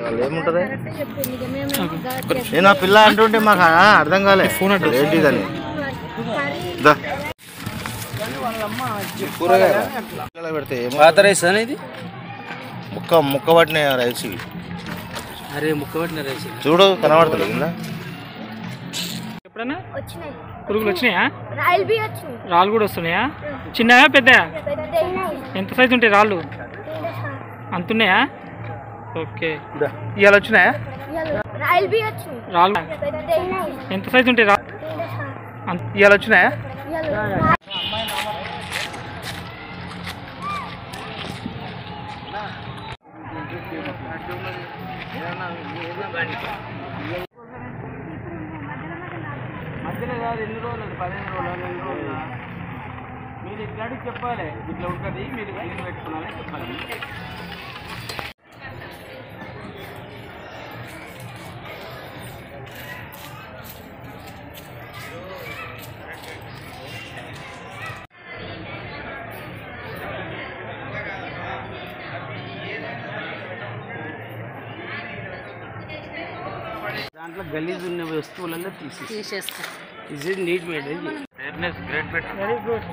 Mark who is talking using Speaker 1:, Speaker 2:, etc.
Speaker 1: వాళ్ళు ఏముంటుంది
Speaker 2: చెప్పింది ఇక మేము గా-
Speaker 1: నేను ఆ పిల్ల అంటుంటే మాకు ఆ అర్థం కాలే ఫోన్ ఏంటిదని దా. కూరగాయల పిల్లలు పెడితే ఏమో
Speaker 3: పాత రైస్ అనేది
Speaker 1: ముక్క ముక్క పట్టిన రైస్ ఇవి.
Speaker 3: అరే ముక్క పెట్టిన రైస్
Speaker 1: చూడు కనబడుతుంది కింద
Speaker 4: ఎప్పుడన్నా
Speaker 2: వచ్చినాయి
Speaker 4: పురుగులు వచ్చినాయా
Speaker 2: రైల్ బి వచ్చినాయి
Speaker 4: రాళ్ళు కూడా వస్తున్నాయా చిన్నయా పెద్దయా
Speaker 2: పెద్ద
Speaker 4: ఎంత సైజు ఉంటాయి రాళ్ళు అంతున్నాయా ఓకే ఇవాళ వచ్చినాయా
Speaker 2: రైల్ బి వచ్చినాయి
Speaker 4: రాళ్ళు
Speaker 2: పెద్ద
Speaker 4: ఎంత సైజు ఉంటాయి రా ఇవాళ వచ్చినాయా
Speaker 3: మధ్యలో కాదు ఎన్ని రోజులు పదిహేను రోజులు ఎన్ని రోజులు మీరు ఇట్లాంటి చెప్పాలి ఇట్లా ఉంటుంది మీరు క్లీన్ పెట్టుకోవాలని చెప్పాలి దాంట్లో గలీజ్ ఉన్న వస్తువులలో తీసి
Speaker 5: తీసేస్తా
Speaker 3: is it neat made
Speaker 4: very good